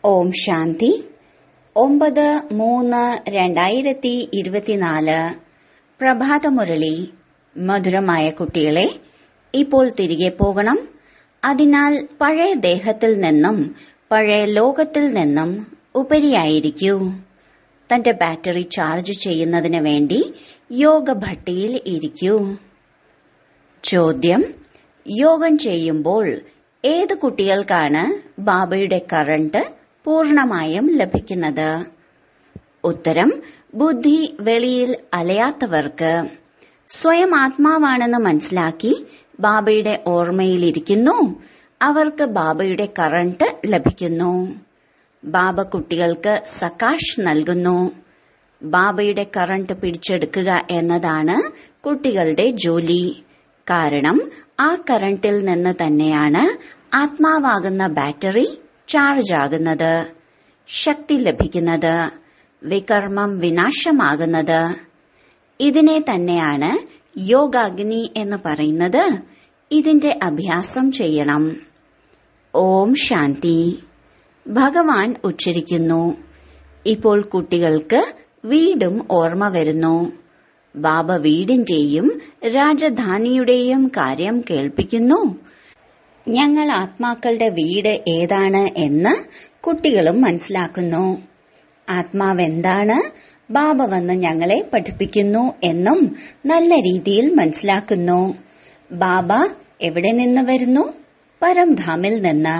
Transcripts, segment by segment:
ഓം ശാന്തി ഒമ്പത് മൂന്ന് രണ്ടായിരത്തി ഇരുപത്തിനാല് പ്രഭാതമുരളി മധുരമായ കുട്ടികളെ ഇപ്പോൾ തിരികെ പോകണം അതിനാൽ പഴയ ദേഹത്തിൽ നിന്നും പഴയ ലോകത്തിൽ നിന്നും ഉപരിയായിരിക്കൂ തന്റെ ബാറ്ററി ചാർജ് ചെയ്യുന്നതിന് വേണ്ടി യോഗഭട്ടിയിൽ ഇരിക്കൂ ചോദ്യം യോഗം ചെയ്യുമ്പോൾ ഏത് കുട്ടികൾക്കാണ് ബാബയുടെ കറണ്ട് പൂർണമായും ലഭിക്കുന്നത് ഉത്തരം ബുദ്ധി വെളിയിൽ അലയാത്തവർക്ക് സ്വയം ആത്മാവാണെന്ന് മനസ്സിലാക്കി ബാബയുടെ ഓർമ്മയിലിരിക്കുന്നു അവർക്ക് ബാബയുടെ കറണ്ട് ലഭിക്കുന്നു ബാബ കുട്ടികൾക്ക് സകാഷ് നൽകുന്നു ബാബയുടെ കറണ്ട് പിടിച്ചെടുക്കുക എന്നതാണ് കുട്ടികളുടെ ജോലി കാരണം ആ കറണ്ടിൽ നിന്ന് തന്നെയാണ് ആത്മാവാകുന്ന ബാറ്ററി ചാർജ് ആകുന്നത് ശക്തി ലഭിക്കുന്നത് വികർമ്മം വിനാശമാകുന്നത് ഇതിനെ തന്നെയാണ് യോഗാഗ്നി എന്ന് പറയുന്നത് ഇതിന്റെ അഭ്യാസം ചെയ്യണം ഓം ശാന്തി ഭഗവാൻ ഉച്ചരിക്കുന്നു ഇപ്പോൾ കുട്ടികൾക്ക് വീടും ഓർമ്മ വരുന്നു ബാബ വീടിന്റെയും രാജധാനിയുടെയും കാര്യം കേൾപ്പിക്കുന്നു ഞങ്ങൾ ആത്മാക്കളുടെ വീട് ഏതാണ് എന്ന് കുട്ടികളും മനസ്സിലാക്കുന്നു ആത്മാവെന്താണ് ബാബ വന്ന് ഞങ്ങളെ പഠിപ്പിക്കുന്നു എന്നും നല്ല രീതിയിൽ മനസ്സിലാക്കുന്നു ബാബ എവിടെ നിന്ന് വരുന്നു പരംധാമിൽ നിന്ന്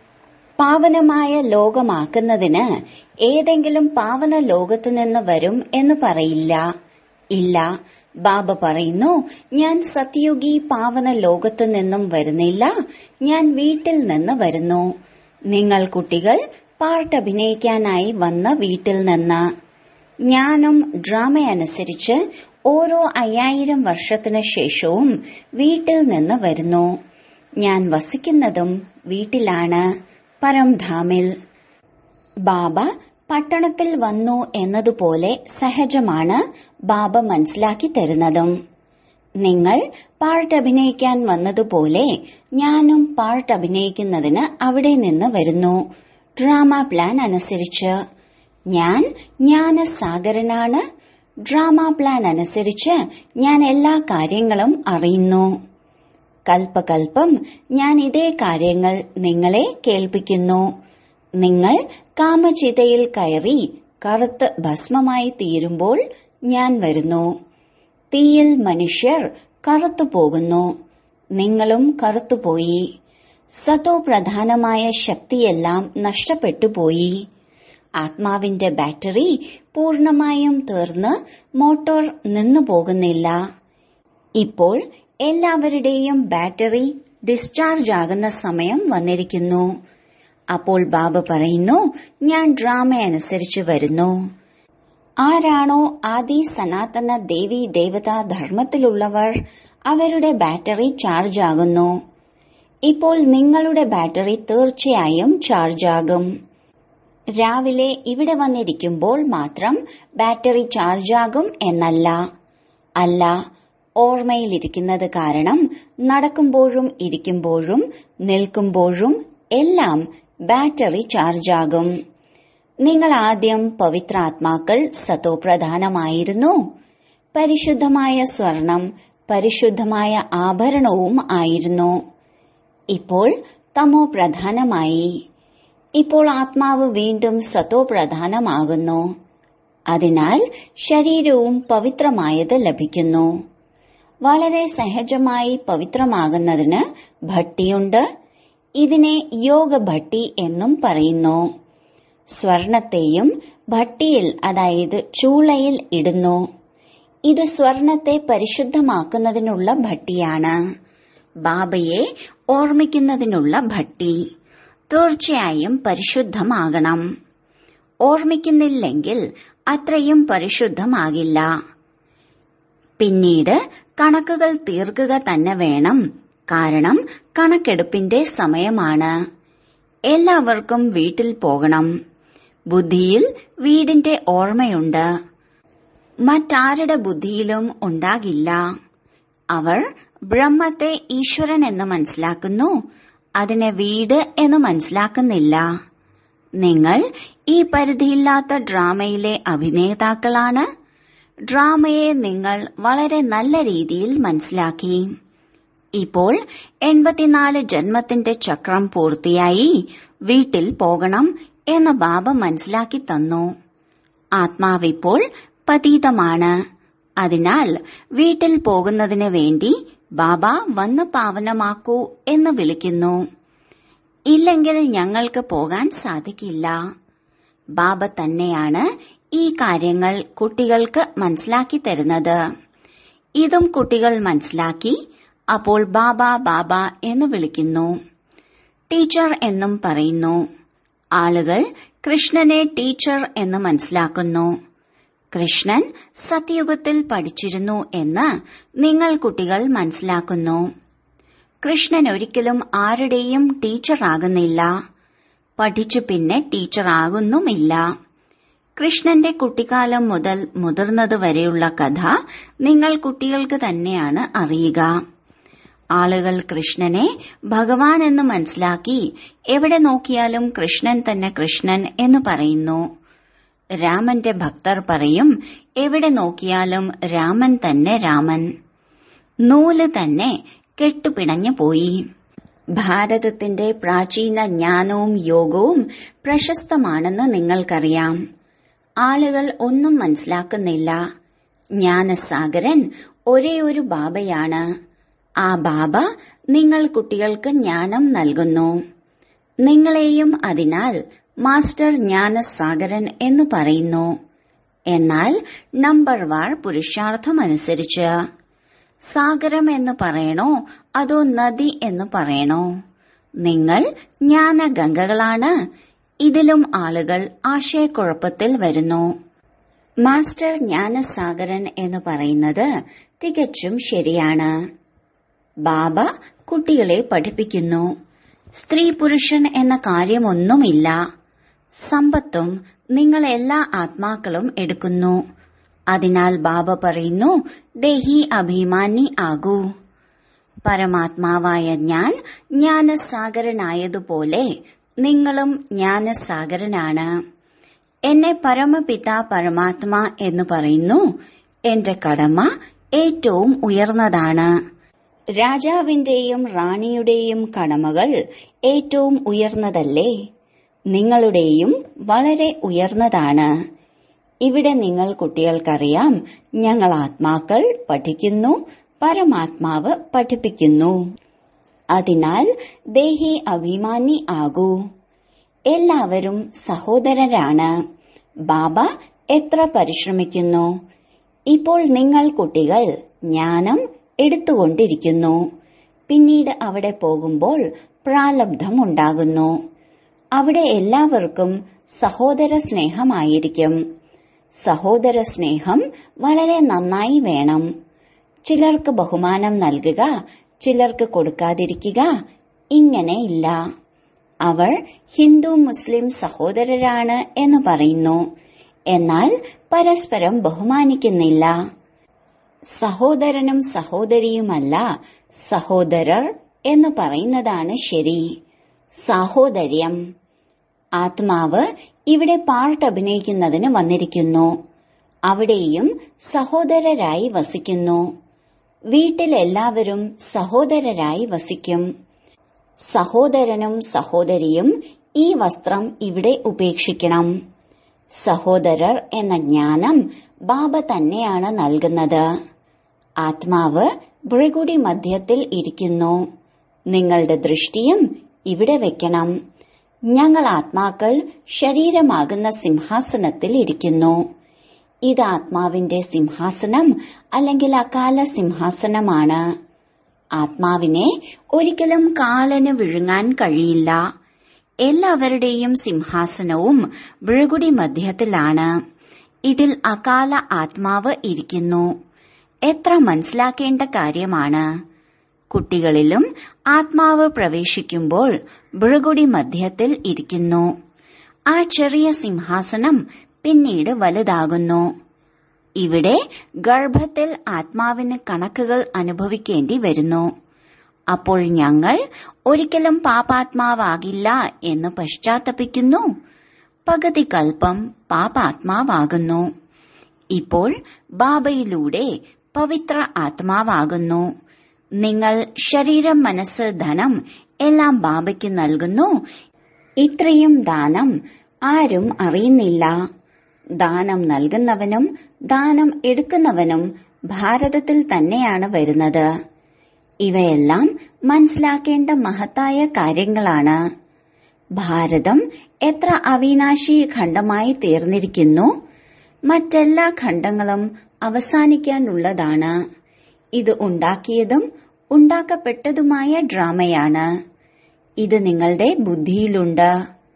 പാവനമായ ലോകമാക്കുന്നതിന് ഏതെങ്കിലും പാവന ലോകത്തു നിന്ന് വരും എന്ന് പറയില്ല ഇല്ല ബാബ പറയുന്നു ഞാൻ സത്യുഗി പാവന ലോകത്തു നിന്നും വരുന്നില്ല ഞാൻ വീട്ടിൽ നിന്ന് വരുന്നു നിങ്ങൾ കുട്ടികൾ പാർട്ട് അഭിനയിക്കാനായി വന്ന വീട്ടിൽ നിന്ന് ജ്ഞാനം ഡ്രാമ അനുസരിച്ച് ഓരോ അയ്യായിരം വർഷത്തിനു ശേഷവും വീട്ടിൽ നിന്ന് വരുന്നു ഞാൻ വസിക്കുന്നതും വീട്ടിലാണ് പരംധാമിൽ ബാബ പട്ടണത്തിൽ വന്നു എന്നതുപോലെ സഹജമാണ് ബാബ മനസ്സിലാക്കി തരുന്നതും നിങ്ങൾ പാർട്ട് അഭിനയിക്കാൻ വന്നതുപോലെ ഞാനും പാർട്ട് അഭിനയിക്കുന്നതിന് അവിടെ നിന്ന് വരുന്നു ഡ്രാമ പ്ലാൻ അനുസരിച്ച് ഞാൻ ജ്ഞാനസാഗരനാണ് ഡ്രാമ പ്ലാൻ അനുസരിച്ച് ഞാൻ എല്ലാ കാര്യങ്ങളും അറിയുന്നു കൽപ്പകൽപ്പം ഞാൻ ഇതേ കാര്യങ്ങൾ നിങ്ങളെ കേൾപ്പിക്കുന്നു നിങ്ങൾ കാമചിതയിൽ കയറി കറുത്ത് ഭസ്മമായി തീരുമ്പോൾ ഞാൻ വരുന്നു തീയിൽ മനുഷ്യർ കറുത്തു പോകുന്നു നിങ്ങളും കറുത്തുപോയി സതോ പ്രധാനമായ ശക്തിയെല്ലാം നഷ്ടപ്പെട്ടുപോയി ആത്മാവിന്റെ ബാറ്ററി പൂർണമായും തീർന്ന് മോട്ടോർ നിന്നു പോകുന്നില്ല ഇപ്പോൾ എല്ലാവരുടെയും ബാറ്ററി ഡിസ്ചാർജ് ആകുന്ന സമയം വന്നിരിക്കുന്നു അപ്പോൾ ബാബ പറയുന്നു ഞാൻ ഡ്രാമ അനുസരിച്ച് വരുന്നു ആരാണോ ആദി സനാതന ദേവി ദേവതാ ധർമ്മത്തിലുള്ളവർ അവരുടെ ബാറ്ററി ചാർജ് ആകുന്നു ഇപ്പോൾ നിങ്ങളുടെ ബാറ്ററി തീർച്ചയായും ചാർജ് ആകും രാവിലെ ഇവിടെ വന്നിരിക്കുമ്പോൾ മാത്രം ബാറ്ററി ചാർജ് ആകും എന്നല്ല അല്ല ഓർമ്മയിലിരിക്കുന്നത് കാരണം നടക്കുമ്പോഴും ഇരിക്കുമ്പോഴും നിൽക്കുമ്പോഴും എല്ലാം ബാറ്ററി ചാർജ് ആകും നിങ്ങൾ ആദ്യം പവിത്രാത്മാക്കൾ സതോപ്രധാനമായിരുന്നു പരിശുദ്ധമായ സ്വർണം പരിശുദ്ധമായ ആഭരണവും ആയിരുന്നു ഇപ്പോൾ തമോ പ്രധാനമായി ഇപ്പോൾ ആത്മാവ് വീണ്ടും സത്തോ പ്രധാനമാകുന്നു അതിനാൽ ശരീരവും പവിത്രമായത് ലഭിക്കുന്നു വളരെ സഹജമായി പവിത്രമാകുന്നതിന് ഭട്ടിയുണ്ട് ഇതിനെ യോഗഭട്ടി എന്നും പറയുന്നു സ്വർണത്തെയും ഭട്ടിയിൽ അതായത് ചൂളയിൽ ഇടുന്നു ഇത് സ്വർണത്തെ പരിശുദ്ധമാക്കുന്നതിനുള്ള ഭട്ടിയാണ് ബാബയെ ഓർമ്മിക്കുന്നതിനുള്ള ഭട്ടി തീർച്ചയായും പരിശുദ്ധമാകണം ഓർമ്മിക്കുന്നില്ലെങ്കിൽ അത്രയും പരിശുദ്ധമാകില്ല പിന്നീട് കണക്കുകൾ തീർക്കുക തന്നെ വേണം കാരണം കണക്കെടുപ്പിന്റെ സമയമാണ് എല്ലാവർക്കും വീട്ടിൽ പോകണം ബുദ്ധിയിൽ വീടിന്റെ ഓർമ്മയുണ്ട് മറ്റാരുടെ ബുദ്ധിയിലും ഉണ്ടാകില്ല അവർ ബ്രഹ്മത്തെ ഈശ്വരൻ എന്ന് മനസ്സിലാക്കുന്നു അതിനെ വീട് എന്ന് മനസ്സിലാക്കുന്നില്ല നിങ്ങൾ ഈ പരിധിയില്ലാത്ത ഡ്രാമയിലെ അഭിനേതാക്കളാണ് ഡ്രാമയെ നിങ്ങൾ വളരെ നല്ല രീതിയിൽ മനസ്സിലാക്കി ഇപ്പോൾ എൺപത്തിനാല് ജന്മത്തിന്റെ ചക്രം പൂർത്തിയായി വീട്ടിൽ പോകണം എന്ന് ബാബ മനസ്സിലാക്കി തന്നു ആത്മാവിപ്പോൾ പതീതമാണ് അതിനാൽ വീട്ടിൽ പോകുന്നതിന് വേണ്ടി ബാബ വന്ന് പാവനമാക്കൂ എന്ന് വിളിക്കുന്നു ഇല്ലെങ്കിൽ ഞങ്ങൾക്ക് പോകാൻ സാധിക്കില്ല ബാബ തന്നെയാണ് ഈ കാര്യങ്ങൾ കുട്ടികൾക്ക് മനസ്സിലാക്കി തരുന്നത് ഇതും കുട്ടികൾ മനസ്സിലാക്കി അപ്പോൾ ബാബ ബാബ എന്ന് വിളിക്കുന്നു ടീച്ചർ എന്നും പറയുന്നു ആളുകൾ കൃഷ്ണനെ ടീച്ചർ എന്ന് മനസ്സിലാക്കുന്നു കൃഷ്ണൻ സത്യയുഗത്തിൽ പഠിച്ചിരുന്നു എന്ന് നിങ്ങൾ കുട്ടികൾ മനസ്സിലാക്കുന്നു കൃഷ്ണൻ ഒരിക്കലും ആരുടെയും ടീച്ചറാകുന്നില്ല പഠിച്ചു പിന്നെ ടീച്ചറാകുന്നുമില്ല കൃഷ്ണന്റെ കുട്ടിക്കാലം മുതൽ മുതിർന്നതുവരെയുള്ള കഥ നിങ്ങൾ കുട്ടികൾക്ക് തന്നെയാണ് അറിയുക ആളുകൾ കൃഷ്ണനെ ഭഗവാൻ എന്ന് മനസ്സിലാക്കി എവിടെ നോക്കിയാലും കൃഷ്ണൻ തന്നെ കൃഷ്ണൻ എന്ന് പറയുന്നു രാമന്റെ ഭക്തർ പറയും എവിടെ നോക്കിയാലും രാമൻ തന്നെ രാമൻ നൂല് തന്നെ കെട്ടുപിണഞ്ഞു പോയി ഭാരതത്തിന്റെ പ്രാചീന ജ്ഞാനവും യോഗവും പ്രശസ്തമാണെന്ന് നിങ്ങൾക്കറിയാം ആളുകൾ ഒന്നും മനസ്സിലാക്കുന്നില്ല ജ്ഞാനസാഗരൻ ഒരേ ഒരു ബാബയാണ് ആ ബാബ നിങ്ങൾ കുട്ടികൾക്ക് ജ്ഞാനം നൽകുന്നു നിങ്ങളെയും അതിനാൽ മാസ്റ്റർ ജ്ഞാനസാഗരൻ എന്ന് പറയുന്നു എന്നാൽ നമ്പർ വാർ പുരുഷാർത്ഥമനുസരിച്ച് സാഗരം എന്ന് പറയണോ അതോ നദി എന്ന് പറയണോ നിങ്ങൾ ജ്ഞാനഗംഗകളാണ് ഇതിലും ആളുകൾ ആശയക്കുഴപ്പത്തിൽ വരുന്നു മാസ്റ്റർ ജ്ഞാനസാഗരൻ എന്ന് പറയുന്നത് തികച്ചും ശരിയാണ് ബാബ കുട്ടികളെ പഠിപ്പിക്കുന്നു സ്ത്രീ പുരുഷൻ എന്ന കാര്യമൊന്നുമില്ല സമ്പത്തും നിങ്ങൾ എല്ലാ ആത്മാക്കളും എടുക്കുന്നു അതിനാൽ ബാബ പറയുന്നു ദേഹി അഭിമാനി ആകൂ പരമാത്മാവായ ഞാൻ ജ്ഞാനസാഗരനായതുപോലെ നിങ്ങളും ജ്ഞാനസാഗരനാണ് എന്നെ പരമപിത പരമാത്മാ എന്ന് പറയുന്നു എന്റെ കടമ ഏറ്റവും ഉയർന്നതാണ് രാജാവിന്റെയും റാണിയുടെയും കടമകൾ ഏറ്റവും ഉയർന്നതല്ലേ നിങ്ങളുടെയും വളരെ ഉയർന്നതാണ് ഇവിടെ നിങ്ങൾ കുട്ടികൾക്കറിയാം ഞങ്ങൾ ആത്മാക്കൾ പഠിക്കുന്നു പരമാത്മാവ് പഠിപ്പിക്കുന്നു അതിനാൽ ദേഹി അഭിമാനി ആകൂ എല്ലാവരും സഹോദരരാണ് ബാബ എത്ര പരിശ്രമിക്കുന്നു ഇപ്പോൾ നിങ്ങൾ കുട്ടികൾ ജ്ഞാനം എടുത്തുകൊണ്ടിരിക്കുന്നു പിന്നീട് അവിടെ പോകുമ്പോൾ പ്രാലബ്ധം ഉണ്ടാകുന്നു അവിടെ എല്ലാവർക്കും സഹോദര സ്നേഹമായിരിക്കും സഹോദര സ്നേഹം വളരെ നന്നായി വേണം ചിലർക്ക് ബഹുമാനം നൽകുക ചിലർക്ക് കൊടുക്കാതിരിക്കുക ഇങ്ങനെ ഇല്ല അവർ ഹിന്ദു മുസ്ലിം സഹോദരരാണ് എന്ന് പറയുന്നു എന്നാൽ പരസ്പരം ബഹുമാനിക്കുന്നില്ല സഹോദരനും സഹോദരിയുമല്ല സഹോദരർ എന്ന് പറയുന്നതാണ് ശരി സാഹോദര്യം ആത്മാവ് ഇവിടെ പാർട്ട് അഭിനയിക്കുന്നതിന് വന്നിരിക്കുന്നു അവിടെയും സഹോദരരായി വസിക്കുന്നു വീട്ടിൽ എല്ലാവരും സഹോദരരായി വസിക്കും സഹോദരനും സഹോദരിയും ഈ വസ്ത്രം ഇവിടെ ഉപേക്ഷിക്കണം സഹോദരർ എന്ന ജ്ഞാനം ബാബ തന്നെയാണ് നൽകുന്നത് ആത്മാവ് ഭൃഗുടി മധ്യത്തിൽ ഇരിക്കുന്നു നിങ്ങളുടെ ദൃഷ്ടിയും ഇവിടെ വെക്കണം ഞങ്ങൾ ആത്മാക്കൾ ശരീരമാകുന്ന സിംഹാസനത്തിൽ ഇരിക്കുന്നു ഇത് ആത്മാവിന്റെ സിംഹാസനം അല്ലെങ്കിൽ അകാല സിംഹാസനമാണ് ആത്മാവിനെ ഒരിക്കലും കാലന് വിഴുങ്ങാൻ കഴിയില്ല എല്ലാവരുടെയും സിംഹാസനവും ഭൃഗുടി മധ്യത്തിലാണ് ഇതിൽ അകാല ആത്മാവ് ഇരിക്കുന്നു എത്ര മനസ്സിലാക്കേണ്ട കാര്യമാണ് കുട്ടികളിലും ആത്മാവ് പ്രവേശിക്കുമ്പോൾ ഭൃഗുടി മധ്യത്തിൽ ഇരിക്കുന്നു ആ ചെറിയ സിംഹാസനം പിന്നീട് വലുതാകുന്നു ഇവിടെ ഗർഭത്തിൽ ആത്മാവിന് കണക്കുകൾ അനുഭവിക്കേണ്ടി വരുന്നു അപ്പോൾ ഞങ്ങൾ ഒരിക്കലും പാപാത്മാവാകില്ല എന്ന് പശ്ചാത്തപിക്കുന്നു പകുതി കൽപ്പം പാപാത്മാവാകുന്നു ഇപ്പോൾ ബാബയിലൂടെ പവിത്ര ആത്മാവാകുന്നു നിങ്ങൾ ശരീരം മനസ്സ് ധനം എല്ലാം ബാബയ്ക്ക് നൽകുന്നു ഇത്രയും ദാനം ആരും അറിയുന്നില്ല ദാനം നൽകുന്നവനും ദാനം എടുക്കുന്നവനും ഭാരതത്തിൽ തന്നെയാണ് വരുന്നത് ഇവയെല്ലാം മനസ്സിലാക്കേണ്ട മഹത്തായ കാര്യങ്ങളാണ് ഭാരതം എത്ര അവിനാശി ഖണ്ഡമായി തീർന്നിരിക്കുന്നു മറ്റെല്ലാ ഖണ്ഡങ്ങളും അവസാനിക്കാനുള്ളതാണ് ഇത് ഉണ്ടാക്കിയതും ഉണ്ടാക്കപ്പെട്ടതുമായ ഡ്രാമയാണ് ഇത് നിങ്ങളുടെ ബുദ്ധിയിലുണ്ട്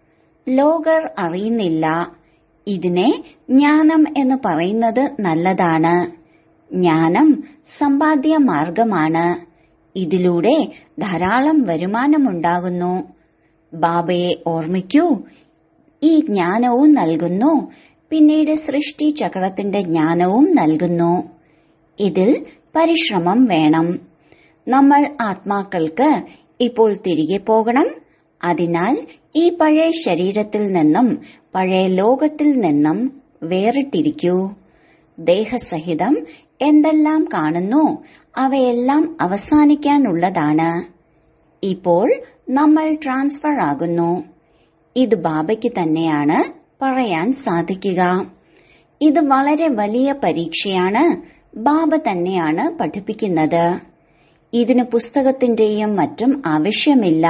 ലോകർ അറിയുന്നില്ല ഇതിനെ ജ്ഞാനം എന്ന് പറയുന്നത് നല്ലതാണ് ജ്ഞാനം സമ്പാദ്യ മാർഗമാണ് ഇതിലൂടെ ധാരാളം വരുമാനമുണ്ടാകുന്നു ബാബയെ ഓർമ്മിക്കൂ ഈ ജ്ഞാനവും നൽകുന്നു പിന്നീട് സൃഷ്ടി ചക്രത്തിന്റെ ജ്ഞാനവും നൽകുന്നു ഇതിൽ പരിശ്രമം വേണം നമ്മൾ ആത്മാക്കൾക്ക് ഇപ്പോൾ തിരികെ പോകണം അതിനാൽ ഈ പഴയ ശരീരത്തിൽ നിന്നും പഴയ ലോകത്തിൽ നിന്നും വേറിട്ടിരിക്കൂ ദേഹസഹിതം എന്തെല്ലാം കാണുന്നു അവയെല്ലാം അവസാനിക്കാനുള്ളതാണ് ഇപ്പോൾ നമ്മൾ ട്രാൻസ്ഫർ ആകുന്നു ഇത് ബാബയ്ക്ക് തന്നെയാണ് പറയാൻ സാധിക്കുക ഇത് വളരെ വലിയ പരീക്ഷയാണ് ബാബ തന്നെയാണ് പഠിപ്പിക്കുന്നത് ഇതിന് പുസ്തകത്തിന്റെയും മറ്റും ആവശ്യമില്ല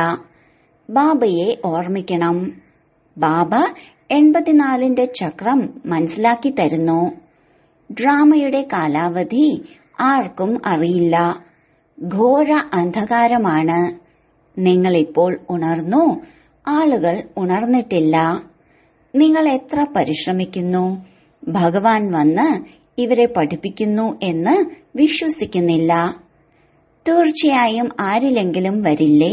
ബാബയെ ഓർമ്മിക്കണം ബാബ എൺപത്തിനാലിന്റെ ചക്രം മനസ്സിലാക്കി തരുന്നു ഡ്രാമയുടെ കാലാവധി ആർക്കും അറിയില്ല ഘോര അന്ധകാരമാണ് നിങ്ങൾ ഇപ്പോൾ ഉണർന്നു ആളുകൾ ഉണർന്നിട്ടില്ല നിങ്ങൾ എത്ര പരിശ്രമിക്കുന്നു ഭഗവാൻ വന്ന് ഇവരെ പഠിപ്പിക്കുന്നു എന്ന് വിശ്വസിക്കുന്നില്ല തീർച്ചയായും ആരിലെങ്കിലും വരില്ലേ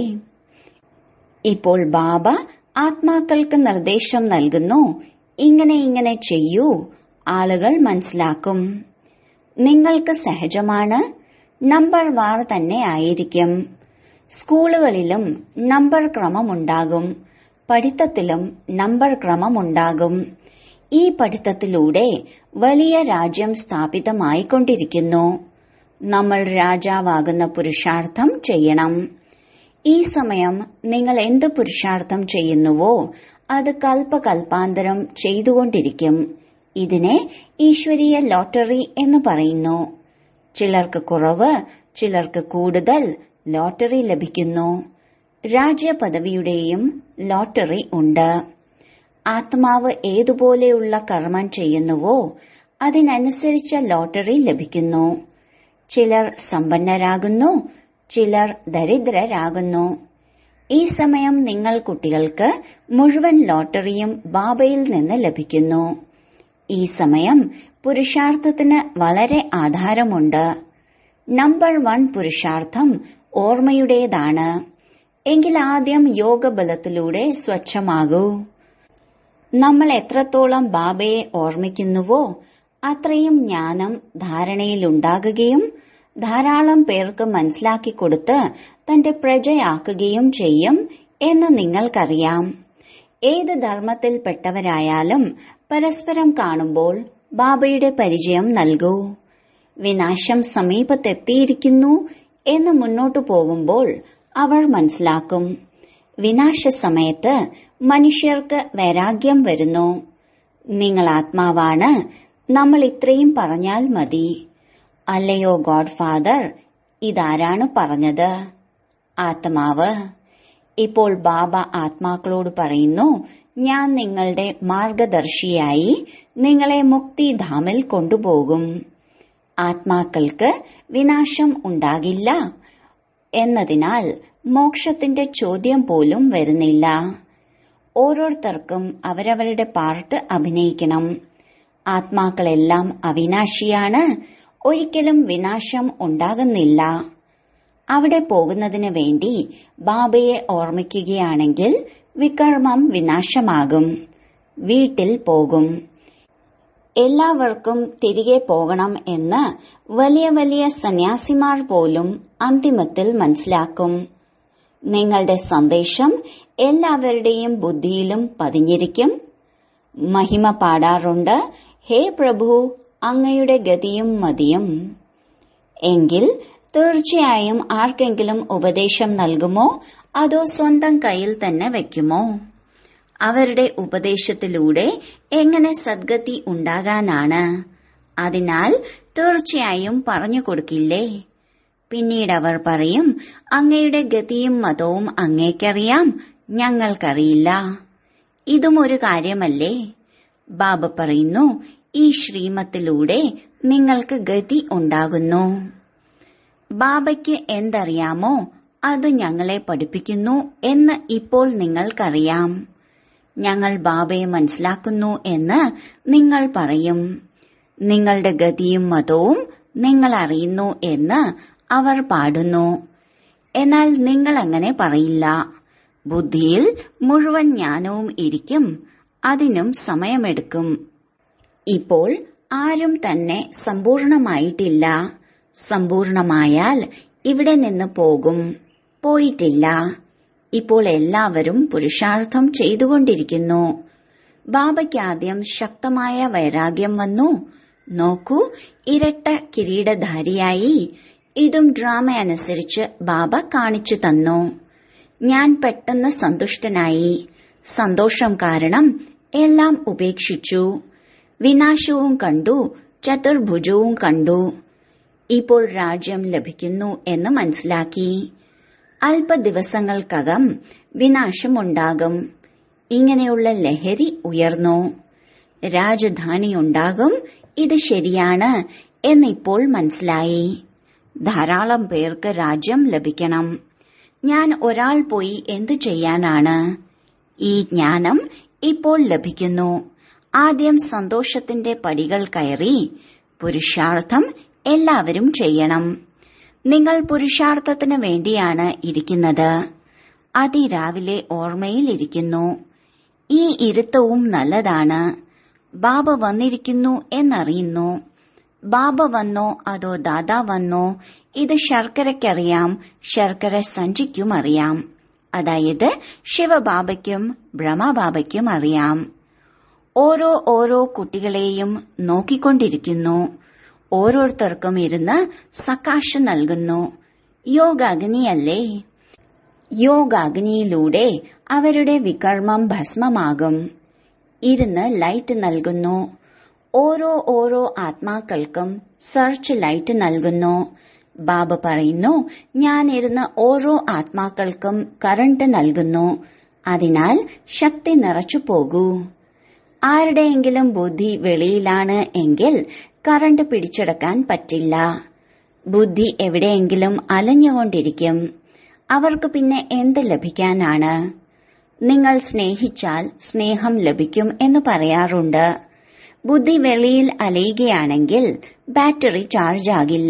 ഇപ്പോൾ ബാബ ആത്മാക്കൾക്ക് നിർദ്ദേശം നൽകുന്നു ഇങ്ങനെ ഇങ്ങനെ ചെയ്യൂ ആളുകൾ മനസ്സിലാക്കും നിങ്ങൾക്ക് സഹജമാണ് നമ്പർ വാർ തന്നെ ആയിരിക്കും സ്കൂളുകളിലും നമ്പർ ക്രമമുണ്ടാകും പഠിത്തത്തിലും നമ്പർ ക്രമമുണ്ടാകും ഈ പഠിത്തത്തിലൂടെ വലിയ രാജ്യം സ്ഥാപിതമായിക്കൊണ്ടിരിക്കുന്നു നമ്മൾ രാജാവാകുന്ന പുരുഷാർത്ഥം ചെയ്യണം ഈ സമയം നിങ്ങൾ എന്ത് പുരുഷാർത്ഥം ചെയ്യുന്നുവോ അത് കൽപ്പകൽപ്പാന്തരം ചെയ്തുകൊണ്ടിരിക്കും ഇതിനെ ഈശ്വരീയ ലോട്ടറി എന്ന് പറയുന്നു ചിലർക്ക് കുറവ് ചിലർക്ക് കൂടുതൽ ലോട്ടറി ലഭിക്കുന്നു രാജ്യപദവിയുടെയും ലോട്ടറി ഉണ്ട് ആത്മാവ് ഏതുപോലെയുള്ള കർമ്മം ചെയ്യുന്നുവോ അതിനനുസരിച്ച ലോട്ടറി ലഭിക്കുന്നു ചിലർ സമ്പന്നരാകുന്നു ചിലർ ദരിദ്രരാകുന്നു ഈ സമയം നിങ്ങൾ കുട്ടികൾക്ക് മുഴുവൻ ലോട്ടറിയും ബാബയിൽ നിന്ന് ലഭിക്കുന്നു ഈ സമയം പുരുഷാർത്ഥത്തിന് വളരെ ആധാരമുണ്ട് നമ്പർ വൺ പുരുഷാർത്ഥം ഓർമ്മയുടേതാണ് എങ്കിൽ ആദ്യം യോഗബലത്തിലൂടെ സ്വച്ഛമാകൂ നമ്മൾ എത്രത്തോളം ബാബയെ ഓർമ്മിക്കുന്നുവോ അത്രയും ജ്ഞാനം ധാരണയിലുണ്ടാകുകയും ധാരാളം പേർക്ക് മനസ്സിലാക്കി കൊടുത്ത് തന്റെ പ്രജയാക്കുകയും ചെയ്യും എന്ന് നിങ്ങൾക്കറിയാം ഏത് ധർമ്മത്തിൽപ്പെട്ടവരായാലും പരസ്പരം കാണുമ്പോൾ ബാബയുടെ പരിചയം നൽകൂ വിനാശം സമീപത്തെത്തിയിരിക്കുന്നു എന്ന് മുന്നോട്ടു പോകുമ്പോൾ അവർ മനസ്സിലാക്കും വിനാശ സമയത്ത് മനുഷ്യർക്ക് വൈരാഗ്യം വരുന്നു നിങ്ങൾ ആത്മാവാണ് നമ്മൾ ഇത്രയും പറഞ്ഞാൽ മതി അല്ലയോ ഗോഡ് ഫാദർ ഇതാരാണ് പറഞ്ഞത് ആത്മാവ് ഇപ്പോൾ ബാബ ആത്മാക്കളോട് പറയുന്നു ഞാൻ നിങ്ങളുടെ മാർഗദർശിയായി നിങ്ങളെ മുക്തിധാമിൽ കൊണ്ടുപോകും ആത്മാക്കൾക്ക് വിനാശം ഉണ്ടാകില്ല എന്നതിനാൽ മോക്ഷത്തിന്റെ ചോദ്യം പോലും വരുന്നില്ല ഓരോരുത്തർക്കും അവരവരുടെ പാർട്ട് അഭിനയിക്കണം ആത്മാക്കളെല്ലാം അവിനാശിയാണ് ഒരിക്കലും വിനാശം ഉണ്ടാകുന്നില്ല അവിടെ പോകുന്നതിന് വേണ്ടി ബാബയെ ഓർമ്മിക്കുകയാണെങ്കിൽ വികർമ്മം വിനാശമാകും വീട്ടിൽ പോകും എല്ലാവർക്കും തിരികെ പോകണം എന്ന് വലിയ വലിയ സന്യാസിമാർ പോലും അന്തിമത്തിൽ മനസ്സിലാക്കും നിങ്ങളുടെ സന്ദേശം എല്ലാവരുടെയും ബുദ്ധിയിലും പതിഞ്ഞിരിക്കും മഹിമ പാടാറുണ്ട് ഹേ പ്രഭു അങ്ങയുടെ ഗതിയും മതിയും എങ്കിൽ തീർച്ചയായും ആർക്കെങ്കിലും ഉപദേശം നൽകുമോ അതോ സ്വന്തം കയ്യിൽ തന്നെ വെക്കുമോ അവരുടെ ഉപദേശത്തിലൂടെ എങ്ങനെ സദ്ഗതി ഉണ്ടാകാനാണ് അതിനാൽ തീർച്ചയായും പറഞ്ഞു കൊടുക്കില്ലേ പിന്നീട് അവർ പറയും അങ്ങയുടെ ഗതിയും മതവും അങ്ങേക്കറിയാം ഞങ്ങൾക്കറിയില്ല ഇതും ഒരു കാര്യമല്ലേ ബാബ പറയുന്നു ഈ ശ്രീമത്തിലൂടെ നിങ്ങൾക്ക് ഗതി ഉണ്ടാകുന്നു ബാബയ്ക്ക് എന്തറിയാമോ അത് ഞങ്ങളെ പഠിപ്പിക്കുന്നു എന്ന് ഇപ്പോൾ നിങ്ങൾക്കറിയാം ഞങ്ങൾ ബാബയെ മനസ്സിലാക്കുന്നു എന്ന് നിങ്ങൾ പറയും നിങ്ങളുടെ ഗതിയും മതവും നിങ്ങൾ അറിയുന്നു എന്ന് അവർ പാടുന്നു എന്നാൽ നിങ്ങൾ അങ്ങനെ പറയില്ല ബുദ്ധിയിൽ മുഴുവൻ ജ്ഞാനവും ഇരിക്കും അതിനും സമയമെടുക്കും ഇപ്പോൾ ആരും തന്നെ സമ്പൂർണമായിട്ടില്ല സമ്പൂർണമായാൽ ഇവിടെ നിന്ന് പോകും പോയിട്ടില്ല ഇപ്പോൾ എല്ലാവരും പുരുഷാർത്ഥം ചെയ്തുകൊണ്ടിരിക്കുന്നു ബാബയ്ക്ക് ആദ്യം ശക്തമായ വൈരാഗ്യം വന്നു നോക്കൂ ഇരട്ട കിരീടധാരിയായി ഇതും ഡ്രാമ അനുസരിച്ച് ബാബ കാണിച്ചു തന്നു ഞാൻ പെട്ടെന്ന് സന്തുഷ്ടനായി സന്തോഷം കാരണം എല്ലാം ഉപേക്ഷിച്ചു വിനാശവും കണ്ടു ചതുർഭുജവും കണ്ടു ഇപ്പോൾ രാജ്യം ലഭിക്കുന്നു എന്ന് മനസ്സിലാക്കി അല്പ ദിവസങ്ങൾക്കകം വിനാശമുണ്ടാകും ഇങ്ങനെയുള്ള ലഹരി ഉയർന്നു രാജധാനി ഉണ്ടാകും ഇത് ശരിയാണ് എന്നിപ്പോൾ മനസ്സിലായി ധാരാളം പേർക്ക് രാജ്യം ലഭിക്കണം ഞാൻ ഒരാൾ പോയി എന്തു ചെയ്യാനാണ് ഈ ജ്ഞാനം ഇപ്പോൾ ലഭിക്കുന്നു ആദ്യം സന്തോഷത്തിന്റെ പടികൾ കയറി പുരുഷാർത്ഥം എല്ലാവരും ചെയ്യണം നിങ്ങൾ പുരുഷാർത്ഥത്തിന് വേണ്ടിയാണ് ഇരിക്കുന്നത് അതിരാവിലെ ഓർമ്മയിൽ ഇരിക്കുന്നു ഈ ഇരുത്തവും നല്ലതാണ് ബാബ വന്നിരിക്കുന്നു എന്നറിയുന്നു ബാബ വന്നോ അതോ ദാദാ വന്നോ ഇത് ശർക്കരയ്ക്കറിയാം ശർക്കര സഞ്ചിക്കും അറിയാം അതായത് ശിവബാബയ്ക്കും ബ്രഹ്മബാബയ്ക്കും അറിയാം ഓരോ ഓരോ കുട്ടികളെയും നോക്കിക്കൊണ്ടിരിക്കുന്നു ഓരോരുത്തർക്കും ഇരുന്ന് സകാശ് നൽകുന്നു യോഗാഗ്നിയല്ലേ യോഗാഗ്നിയിലൂടെ അവരുടെ വികർമ്മം ഭസ്മമാകും ഇരുന്ന് ലൈറ്റ് നൽകുന്നു ഓരോ ഓരോ ആത്മാക്കൾക്കും സെർച്ച് ലൈറ്റ് നൽകുന്നു ബാബ പറയുന്നു ഞാൻ ഇരുന്ന് ഓരോ ആത്മാക്കൾക്കും കറണ്ട് നൽകുന്നു അതിനാൽ ശക്തി നിറച്ചു പോകൂ ആരുടെയെങ്കിലും ബുദ്ധി വെളിയിലാണ് എങ്കിൽ കറണ്ട് പിടിച്ചെടുക്കാൻ പറ്റില്ല ബുദ്ധി എവിടെയെങ്കിലും അലഞ്ഞുകൊണ്ടിരിക്കും അവർക്ക് പിന്നെ എന്ത് ലഭിക്കാനാണ് നിങ്ങൾ സ്നേഹിച്ചാൽ സ്നേഹം ലഭിക്കും എന്ന് പറയാറുണ്ട് ബുദ്ധി വെളിയിൽ അലയുകയാണെങ്കിൽ ബാറ്ററി ചാർജ് ആകില്ല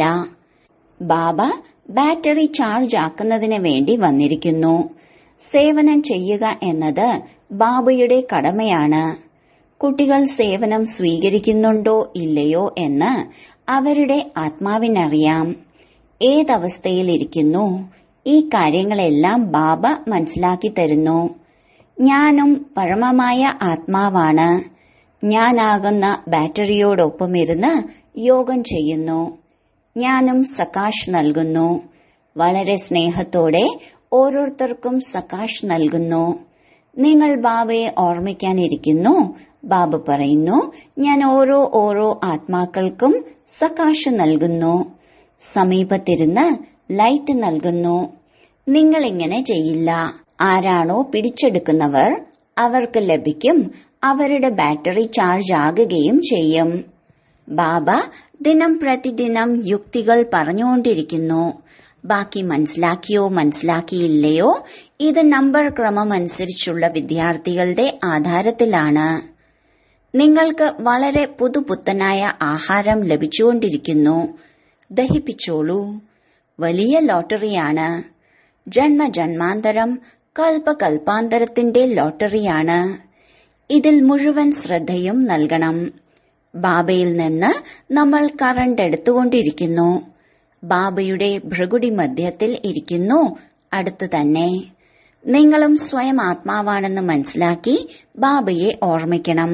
ബാബ ബാറ്ററി ചാർജ് ആക്കുന്നതിന് വേണ്ടി വന്നിരിക്കുന്നു സേവനം ചെയ്യുക എന്നത് ബാബയുടെ കടമയാണ് കുട്ടികൾ സേവനം സ്വീകരിക്കുന്നുണ്ടോ ഇല്ലയോ എന്ന് അവരുടെ ആത്മാവിനറിയാം ഏതവസ്ഥയിലിരിക്കുന്നു ഈ കാര്യങ്ങളെല്ലാം ബാബ മനസ്സിലാക്കി തരുന്നു ഞാനും പരമമായ ആത്മാവാണ് ഞാനാകുന്ന ബാറ്ററിയോടൊപ്പം ഇരുന്ന് യോഗം ചെയ്യുന്നു ഞാനും സകാശ് നൽകുന്നു വളരെ സ്നേഹത്തോടെ ഓരോരുത്തർക്കും സകാശ് നൽകുന്നു നിങ്ങൾ ബാബയെ ഓർമ്മിക്കാനിരിക്കുന്നു ബാബ പറയുന്നു ഞാൻ ഓരോ ഓരോ ആത്മാക്കൾക്കും സകാശ് നൽകുന്നു സമീപത്തിരുന്ന് ലൈറ്റ് നൽകുന്നു നിങ്ങൾ ഇങ്ങനെ ചെയ്യില്ല ആരാണോ പിടിച്ചെടുക്കുന്നവർ അവർക്ക് ലഭിക്കും അവരുടെ ബാറ്ററി ചാർജ് ആകുകയും ചെയ്യും ബാബ ദിനം പ്രതിദിനം യുക്തികൾ പറഞ്ഞുകൊണ്ടിരിക്കുന്നു ബാക്കി മനസ്സിലാക്കിയോ മനസ്സിലാക്കിയില്ലയോ ഇത് നമ്പർ ക്രമം അനുസരിച്ചുള്ള വിദ്യാർത്ഥികളുടെ ആധാരത്തിലാണ് നിങ്ങൾക്ക് വളരെ പുതുപുത്തനായ ആഹാരം ലഭിച്ചുകൊണ്ടിരിക്കുന്നു ദഹിപ്പിച്ചോളൂ വലിയ ലോട്ടറിയാണ് ജന്മജന്മാന്തരം കൽപ്പകൽപ്പാന്തരത്തിന്റെ ലോട്ടറിയാണ് ഇതിൽ മുഴുവൻ ശ്രദ്ധയും നൽകണം ബാബയിൽ നിന്ന് നമ്മൾ കറണ്ട് എടുത്തുകൊണ്ടിരിക്കുന്നു ബാബയുടെ ഭൃഗുടി മധ്യത്തിൽ ഇരിക്കുന്നു അടുത്ത് തന്നെ നിങ്ങളും സ്വയം ആത്മാവാണെന്ന് മനസ്സിലാക്കി ബാബയെ ഓർമ്മിക്കണം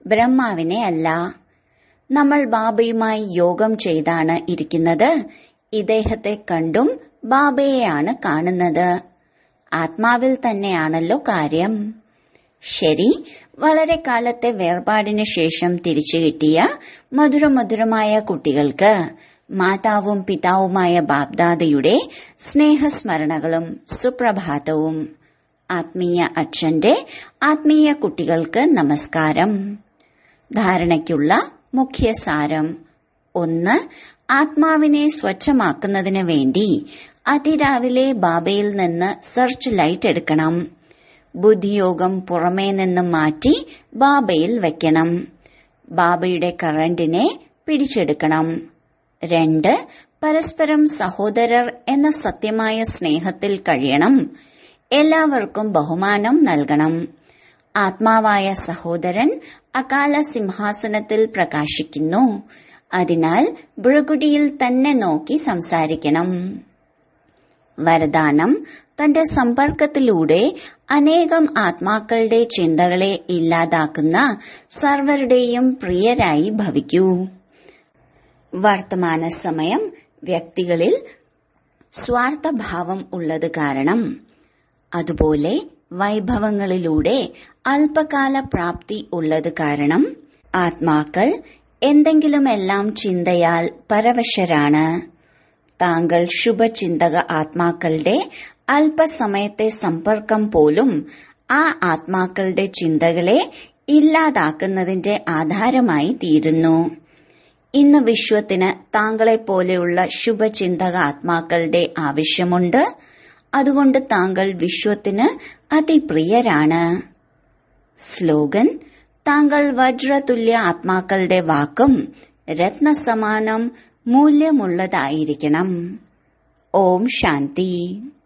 ബ്രഹ്മാവിനെ അല്ല നമ്മൾ ബാബയുമായി യോഗം ചെയ്താണ് ഇരിക്കുന്നത് ഇദ്ദേഹത്തെ കണ്ടും ബാബയെയാണ് കാണുന്നത് ആത്മാവിൽ തന്നെയാണല്ലോ കാര്യം ശരി വളരെ കാലത്തെ വേർപാടിന് ശേഷം തിരിച്ചു കിട്ടിയ മധുരമധുരമായ കുട്ടികൾക്ക് മാതാവും പിതാവുമായ ബാബ്ദാദയുടെ സ്നേഹസ്മരണകളും സുപ്രഭാതവും ആത്മീയ അച്ഛന്റെ ആത്മീയ കുട്ടികൾക്ക് നമസ്കാരം ധാരണയ്ക്കുള്ള മുഖ്യസാരം ഒന്ന് ആത്മാവിനെ സ്വച്ഛമാക്കുന്നതിന് വേണ്ടി അതിരാവിലെ ബാബയിൽ നിന്ന് സെർച്ച് ലൈറ്റ് എടുക്കണം ബുദ്ധിയോഗം പുറമേ നിന്നും മാറ്റി ബാബയിൽ വെക്കണം ബാബയുടെ കറണ്ടിനെ പിടിച്ചെടുക്കണം രണ്ട് പരസ്പരം സഹോദരർ എന്ന സത്യമായ സ്നേഹത്തിൽ കഴിയണം എല്ലാവർക്കും ബഹുമാനം നൽകണം ആത്മാവായ സഹോദരൻ അകാല സിംഹാസനത്തിൽ പ്രകാശിക്കുന്നു അതിനാൽ ഭൃകുടിയിൽ തന്നെ നോക്കി സംസാരിക്കണം വരദാനം തന്റെ സമ്പർക്കത്തിലൂടെ അനേകം ആത്മാക്കളുടെ ചിന്തകളെ ഇല്ലാതാക്കുന്ന സർവരുടെയും പ്രിയരായി ഭവിക്കൂ വർത്തമാന സമയം വ്യക്തികളിൽ സ്വാർത്ഥഭാവം ഉള്ളത് കാരണം അതുപോലെ വൈഭവങ്ങളിലൂടെ അല്പകാല പ്രാപ്തി ഉള്ളത് കാരണം ആത്മാക്കൾ എന്തെങ്കിലുമെല്ലാം ചിന്തയാൽ പരവശരാണ് താങ്കൾ ശുഭചിന്തക ആത്മാക്കളുടെ അല്പസമയത്തെ സമ്പർക്കം പോലും ആ ആത്മാക്കളുടെ ചിന്തകളെ ഇല്ലാതാക്കുന്നതിന്റെ ആധാരമായി തീരുന്നു ഇന്ന് വിശ്വത്തിന് താങ്കളെ പോലെയുള്ള ശുഭചിന്തക ആത്മാക്കളുടെ ആവശ്യമുണ്ട് അതുകൊണ്ട് താങ്കൾ വിശ്വത്തിന് അതിപ്രിയരാണ് സ്ലോഗൻ താങ്കൾ വജ്രതുല്യ ആത്മാക്കളുടെ വാക്കും രത്നസമാനം മൂല്യമുള്ളതായിരിക്കണം ഓം ശാന്തി